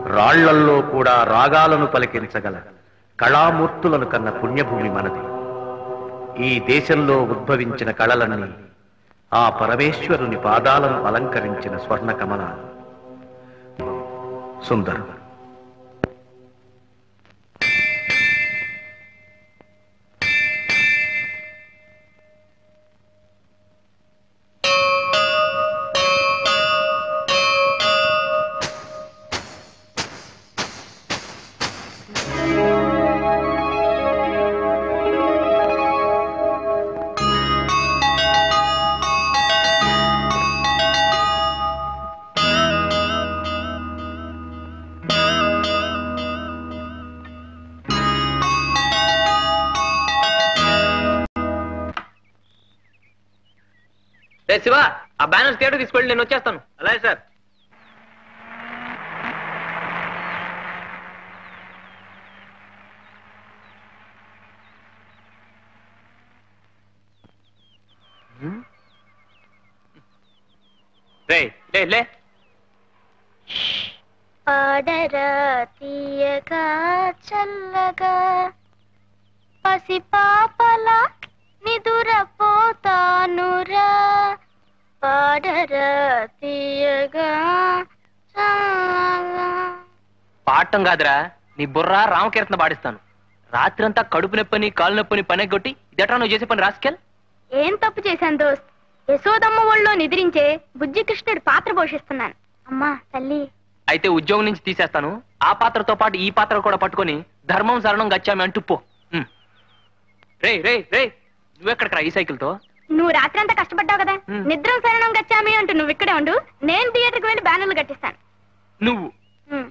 రాళ్లల్లో కూడా రాగాలను పలికించగల కళామూర్తులను కన్న పుణ్యభూమి మనది ఈ దేశంలో ఉద్భవించిన కళలన్నీ ఆ పరమేశ్వరుని పాదాలను అలంకరించిన స్వర్ణ కమలాలు సుందరం రే శివ ఆ బ్యానర్ థియేటర్ తీసుకెళ్ళి నేను వచ్చేస్తాను అలాగే సార్ రే లే లే పాడరా తీయగా చల్లగా పసిపాపలా నిదురపోతానురా పాడరా తీయగా చల్లగా పాడటం కాదురా నీ బుర్ర రామకీర్తన పాడిస్తాను రాత్రంతా కడుపు నొప్పని కాలు నొప్పని పని కొట్టి ఇదట్రా నువ్వు చేసే పని రాసుకెల్ ఏం తప్పు చేశాను దోస్త్ యశోదమ్మ ఒళ్ళో నిద్రించే బుజ్జి కృష్ణుడి పాత్ర పోషిస్తున్నాను అమ్మా తల్లి అయితే ఉద్యోగం నుంచి తీసేస్తాను ఆ పాత్రతో పాటు ఈ పాత్ర కూడా పట్టుకొని ధర్మం శరణం గచ్చామి అంటూ పో ఉమ్. రే రే రే నువ్వెక్కడికి రా ఈ సైకిల్ తో నువ్వు రాత్రంతా కష్టపడ్డావు కదా హ్మ్. నిద్ర శరణం గచ్చామి అంటూ నువ్వు ఇక్కడే ఉండు నేను థియేటర్కి వెళ్ళి బ్యానర్లు కట్టిస్తాను నువ్వు హ్మ్.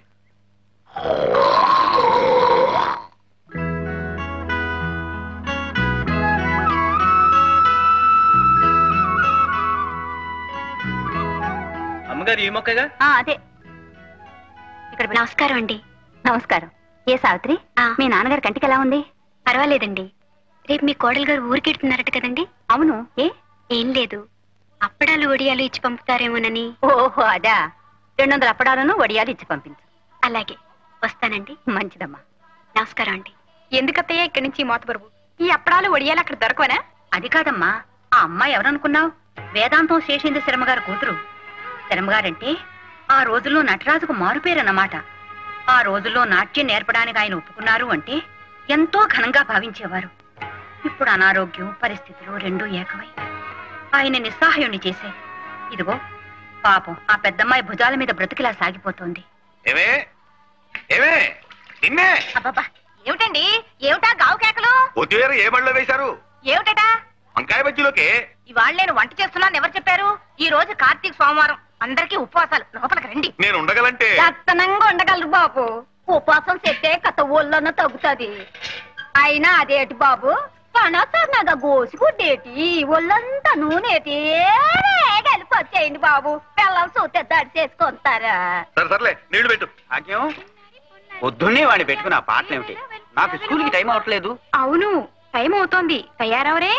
అమ్మగారు ఈ మొక్కగా ఆ, అదే ఇక్కడ నమస్కారం అండి నమస్కారం ఏ సావిత్రి మీ నాన్నగారి కంటికి ఎలా ఉంది పర్వాలేదండి రేపు మీ కోడలు గారు ఊరికెడుతున్నారట కదండి అవును ఏ ఏం లేదు అప్పడాలు వడియాలు ఇచ్చి పంపుతారేమోనని ఓహో అదా రెండు వందల అప్పడాలను వడియాలు ఇచ్చి పంపించు అలాగే వస్తానండి మంచిదమ్మా నమస్కారం అండి ఎందుకత్తయ్య ఇక్కడి నుంచి మోతబరువు ఈ అప్పడాలు వడియాలు అక్కడ దొరకవనా అది కాదమ్మా ఆ అమ్మాయి ఎవరనుకున్నావు వేదాంతం శేషేంద్ర శర్మగారి కూతురు శర్మగారంటే ఆ రోజుల్లో నటరాజుకు మారుపేరన్నమాట ఆ రోజుల్లో నాట్యం నేర్పడానికి ఆయన ఒప్పుకున్నారు అంటే ఎంతో ఘనంగా భావించేవారు ఇప్పుడు అనారోగ్యం పరిస్థితులు రెండూ ఏకమై ఆయన నిస్సహాయుణ్ణి చేశాయి ఇదిగో పాపం ఆ పెద్దమ్మాయి భుజాల మీద బ్రతికిలా సాగిపోతోంది ఏమే ఏమే నిన్నే అబ్బబ్బా ఏమిటండి ఏమిటా గావు కేకలు కొత్తిమీర ఏ బడిలో వేశారు ఏమిటటా వంకాయ బజ్జీలోకి ఇవాళ నేను వంట చేస్తున్నాను ఎవరు చెప్పారు ఈ రోజు కార్తీక సోమవారం అందరికీ ఉపవాసాలు లోపలికి రండి నేను ఉండగలంటే దత్తనంగా ఉండగలరు బాబు ఉపవాసం చెప్తే కథ ఒళ్ళన్న తగ్గుతుంది అయినా అదేటి బాబు కనసన్నగా గోసుకుంటేటి ఒళ్ళంతా నూనెటి కలిపి వచ్చేయండి బాబు పిల్లలు చూస్తే దడి చేసుకుంటారా సరే సర్లే నీళ్లు పెట్టు భాగ్యం పొద్దున్నే వాడిని పెట్టుకుని ఆ పాటలు ఏమిటి నాకు స్కూల్కి టైం అవ్వట్లేదు అవును టైం అవుతోంది తయారవరే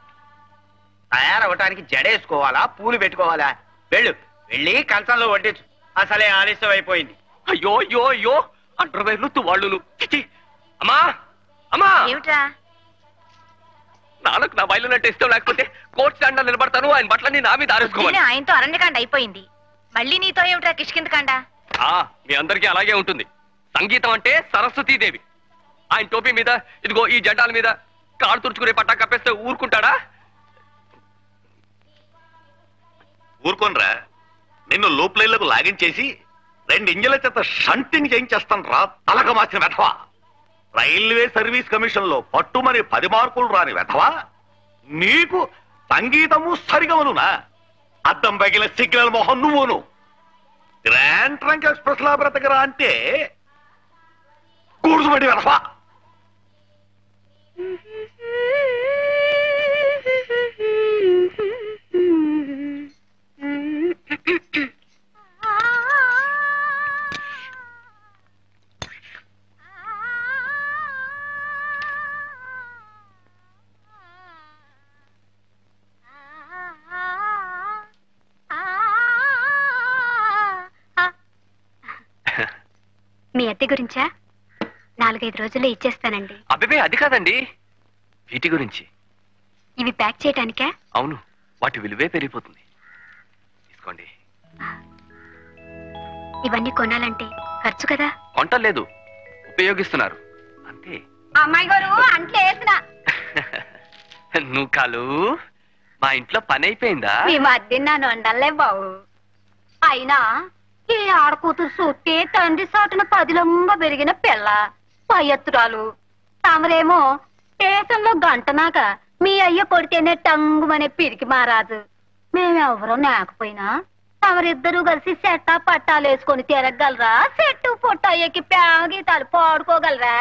తయారవటానికి జడేసుకోవాలా పూలు పెట్టుకోవాలా వెళ్ళు వెళ్ళి కంచంలో వడ్డించు అసలే ఆలస్యం అయిపోయింది అయ్యో అయ్యో అయ్యో అండర్వేర్లు తువాళ్ళు చిచి అమ్మా అమ్మా ఏమిట్రా నాన్నకు నా బయలు నట్టు ఇష్టం లేకపోతే కోర్టు స్టాండ్ నిలబడతాను ఆయన బట్టలన్నీ నా మీద ఆరేసుకోవాలి నేను ఆయనతో అరణ్యకాండ అయిపోయింది మళ్ళీ నీతో ఏమిట్రా కిష్కిందకాండ ఆ, మీ అందరికీ అలాగే ఉంటుంది సంగీతం అంటే సరస్వతీదేవి ఆయన టోపీ మీద ఇదిగో ఈ జెండాల మీద కాడు తుడుచుకునే పట్టా కప్పేస్తే ఊరుకుంటాడా ఊరుకోనరా నిన్ను లూప్ లైన్లకు లాగించేసి రెండు ఇంజల చేత షంటింగ్ చేయించేస్తాను రా తలక మార్చిన వెధవా రైల్వే సర్వీస్ కమిషన్ లో పట్టుమని పది మార్కులు రాని వెధవా నీకు సంగీతము సరిగమనునా అద్దం పగిలిన సిగ్నల్ మొహం నువ్వును గ్రాండ్ ట్రంక్ ఎక్స్ప్రెస్ లా బ్రతకరా అంటే కూర్చుబడి వెధవా మీ అద్దె గురించా నాలుగైదు రోజుల్లో ఇచ్చేస్తానండి అబ్బే అది కాదండి వీటి గురించి ఇవి ప్యాక్ చేయటానికా అవును వాటి విలువే పెరిగిపోతుంది తీసుకోండి ఇవన్నీ కొనాలంటే ఖర్చు కదా కొంటలేదు ఉపయోగిస్తున్నారు అంతే అమ్మాయి గారు అంట్లు వేసిన నువ్వు కాలు మా ఇంట్లో పని అయిపోయిందా మీ మధ్య నన్ను వండలే బావు అయినా ఈ ఆడకూతురు చూస్తే తండ్రి సాటున పదిలంగా పెరిగిన పిల్ల పయ్యత్తురాలు తమరేమో స్టేషన్లో గంటనాక మీ అయ్య కొడితేనే టంగుమనే పిరికి మారాజు మేమెవరూ లేకపోయినా తమరిద్దరూ కలిసి సెట్టా పట్టాలు వేసుకొని తిరగలరా చెట్టు పొట్ట ఎక్కి ప్యాగీతాలు పాడుకోగలరా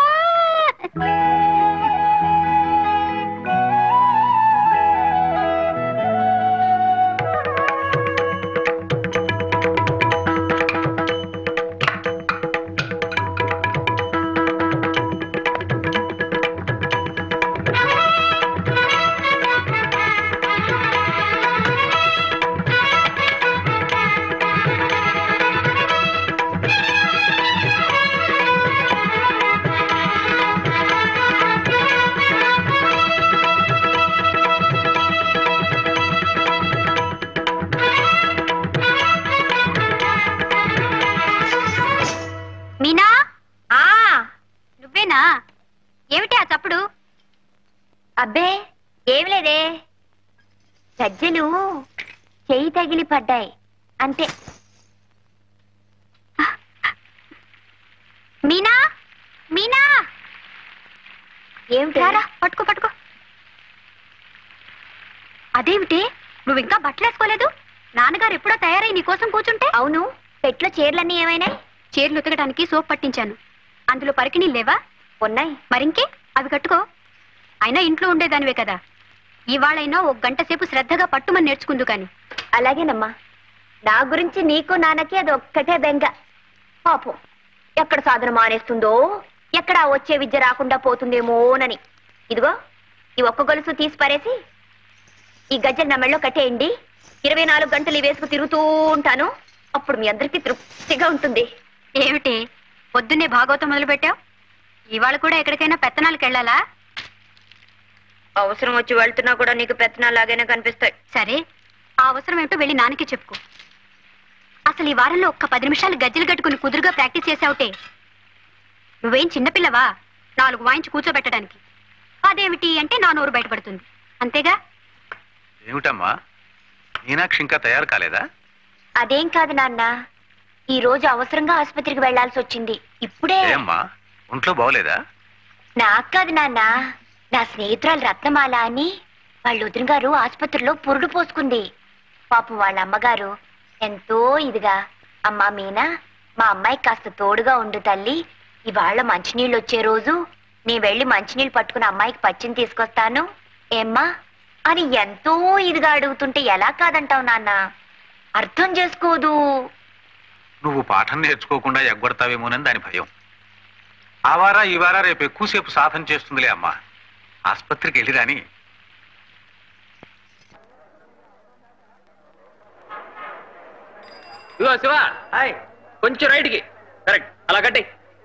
మీనా ఆ నువ్వేనా ఏమిటి ఆ చప్పుడు అబ్బే ఏం లేదే సజ్జలు చెయ్యి తగిలి పడ్డాయి అంతే మీనా మీనా ఏమిటి రారా పట్టుకో పట్టుకో అదేమిటి నువ్వు ఇంకా బట్టలు వేసుకోలేదు నాన్నగారు ఎప్పుడో తయారై నీ కోసం కూర్చుంటే అవును పెట్లో చీరలన్నీ ఏమైనాయి చీరలు ఉతకడానికి సోప్ పట్టించాను అందులో పరికిణీ లేవా ఉన్నాయి మరింకే అవి కట్టుకో అయినా ఇంట్లో ఉండేదానివే కదా ఇవాళైనా ఒక గంట సేపు శ్రద్ధగా పట్టుమని నేర్చుకుందు కాని అలాగేనమ్మా నా గురించి నీకు నాన్నకి అది ఒక్కటే బెంగ పాపం ఎక్కడ సాధన మానేస్తుందో ఎక్కడ ఆ వచ్చే విద్య రాకుండా పోతుందేమోనని ఇదిగో ఈ ఒక్క గొలుసు తీసి పారేసి ఈ గజ్జలు నా మెళ్ళో కట్టేయండి ఇరవై నాలుగు గంటలు ఈ వేసుకు తిరుగుతూ ఉంటాను అప్పుడు మీ అందరికీ తృప్తిగా ఉంటుంది ఏమిటి పొద్దున్నే భాగవతం మొదలు పెట్టావు ఇవాళ కూడా ఎక్కడికైనా పెత్తనాలకు వెళ్ళాలా అవసరం వచ్చి వెళ్తున్నా కూడా నీకు పెత్తనాలాగైనా కనిపిస్తాయి సరే ఆ అవసరం ఏమిటో వెళ్ళి నాన్నకి చెప్పుకో అసలు ఈ వారంలో ఒక్క పది నిమిషాలు గజ్జలు కట్టుకుని కుదురుగా ప్రాక్టీస్ చేసావుటే నువ్వేం చిన్నపిల్లవా నాలుగు వాయించి కూర్చోబెట్టడానికి అదేమిటి అంటే నా నోరు బయటపడుతుంది అంతేగా ఏమిటమ్మా మీనాక్షి ఇంకా తయారు కాలేదా అదేం కాదు నాన్న ఈ రోజు అవసరంగా ఆసుపత్రికి వెళ్లాల్సి వచ్చింది ఇప్పుడే ఏమ్మా ఒంట్లో బాగోలేదా నాకు కాదు నాన్న నా స్నేహితురాలు రత్నమాల అని వాళ్ళ వదిన గారు ఆసుపత్రిలో పురుడు పోసుకుంది పాపం వాళ్ళ అమ్మగారు ఎంతో ఇదిగా అమ్మా మీనా మా అమ్మాయి కాస్త తోడుగా ఉండు తల్లి ఇవాళ మంచినీళ్ళు వచ్చే రోజు నీ వెళ్ళి మంచినీళ్ళు పట్టుకుని అమ్మాయికి పచ్చిని తీసుకొస్తాను ఏమ్మా అని ఎంతో ఇదిగా అడుగుతుంటే ఎలా కాదంటావు నాన్న అర్థం చేసుకోదు నువ్వు పాఠం నేర్చుకోకుండా ఎగ్గొడతావేమోనని దాని భయం ఆ వారా ఈ వారా రేపు ఎక్కువసేపు సాధన చేస్తుందిలే అమ్మా ఆసుపత్రికి వెళ్ళి రాని ఇదిగో శివ హాయ్ కొంచెం రైట్కి కరెక్ట్ అలా కట్టి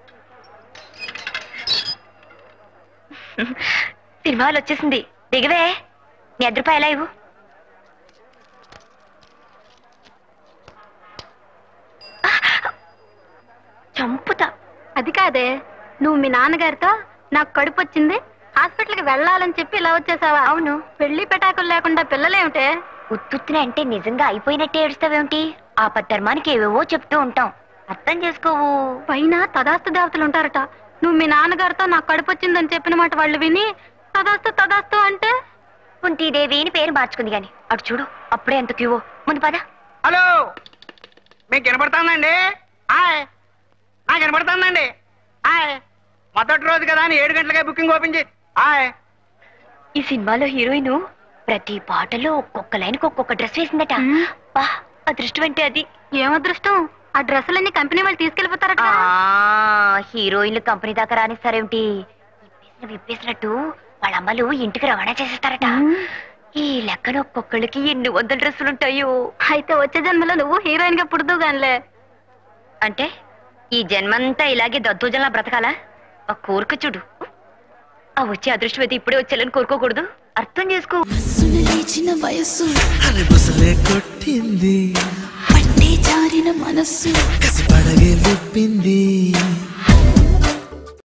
సినిమాలు వచ్చేసింది దిగవే నీ అర్ధ రూపాయలా ఇవ్వు చంపుతా అది కాదే నువ్వు మీ నాన్నగారితో నాకు కడుపు వచ్చింది హాస్పిటల్కి వెళ్ళాలని చెప్పి ఇలా వచ్చేసావా అవును పెళ్లి పెటాకులు లేకుండా పిల్లలేమిటే ఉత్తుత్తున అంటే నిజంగా అయిపోయినట్టే ఏడుస్తావేమిటి ఆపద్ధర్మానికి ఏవేవో చెప్తూ ఉంటాం అర్థం చేసుకోవు పైన తదాస్తు దేవతలు ఉంటారట నువ్వు మీ నాన్నగారితో నాకు కడుపు వచ్చిందని చెప్పిన మాట వాళ్ళు విని తదాస్తు తదాస్తు అంటే కుంతీదేవి అని పేరు మార్చుకుంది గాని అటు చూడు అప్పుడే ఎంత క్యూవో ముందు పద హలో మీకు వినపడుతుందండి హాయ్ నాకు వినపడుతుందండి హాయ్ మొదటి రోజు కదా అని ఏడు గంటలకే బుకింగ్ ఓపెన్ చేసి హాయ్ ఈ సినిమాలో హీరోయిన్ ప్రతి పాటలో ఒక్కొక్క లైన్కి ఒక్కొక్క డ్రెస్ వేసిందట మ్మ్. బా అదృష్టం అంటే అది ఏం అదృష్టం ఆ డ్రెస్సులన్నీ కంపెనీ వాళ్ళు తీసుకెళ్లిపోతారట ఆ హీరోయిన్లు కంపెనీ దాకా రానిస్తారేమిటి విప్పేసిన విప్పేసినట్టు వాళ్ళ అమ్మలు ఇంటికి రవాణా చేసేస్తారట ఈ లెక్కన ఒక్కొక్కళ్ళకి ఎన్ని వందల డ్రెస్సులు ఉంటాయో అయితే వచ్చే జన్మలో నువ్వు హీరోయిన్ గా పుడుతూ గానిలే అంటే ఈ జన్మంతా ఇలాగే దద్దోజనలా బ్రతకాలా ఆ కోరిక చూడు ఆ వచ్చే అదృష్టం ఇప్పుడే వచ్చేయాలని కోరుకోకూడదు అర్థం చేసుకో మనసున లేచిన వయస్సు అరే బుసలే కొట్టింది పట్టే జారిన మనస్సు కసి పడగే విప్పింది